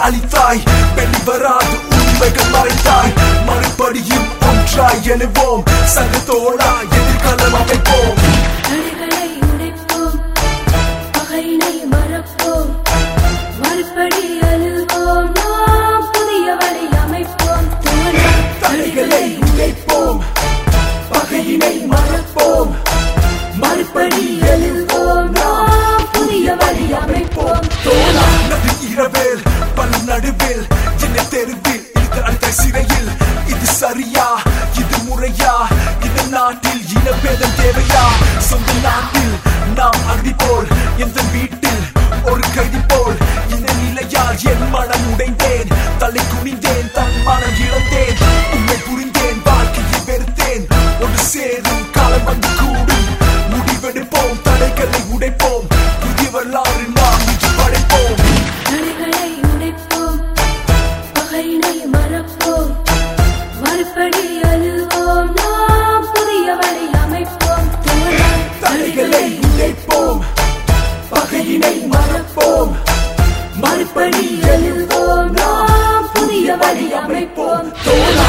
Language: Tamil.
அளித்தாய் வெளிவராது உண்மைகள் மறைத்தாய் மறுபடியும் ஒன்றாய் எழுவோம் சங்கத்தோடா எதிர்காலம் அமைப்போம் தடைகளை உடைப்போம் பகையினை மறப்போம் மறுபடி அழுவோம் நாம் புதிய வழி அமைப்போம் தோழா தடைகளை உடைப்போம் பகையினை மறப்போம் மறுபடி எழுவோம் நாம் புதிய வழி அமைப்போம் தோழா நடு இரவில் பல நடுவில் என்ன தெருவில் இது அடுத்த சிறையில் இது சரியா இது முறையா இந்த நாட்டில் இனபேதம் தேவையா சொந்த நாட்டில் நாம் அடி போல் எந்த வீட்டில் ஒரு கைதி போல் இந்த நிலையால் என் மனம் உடைந்தேன் தலை குனிந்தேன் தன் மனம் இழந்தேன் உண்மை புரிந்தேன் வாழ்க்கையை வெறுத்தேன் ஒரு சேரும் காலம் வந்து கூடும் முடிவெடுப்போம் தடைகளை உடைப்போம் புதிய வரலாறு நாம் இன்று படைப்போம் தடைகளை உடைப்போம் பகையினை மறப்போம் மறுபடி அழுவோம் நாம் புதிய வழி அமைப்போம் தோழா தடைகளை உடைப்போம் பகையினை மறப்போம் மறுபடி எழுவோம் நாம் புதிய வழி அமைப்போம் தோழா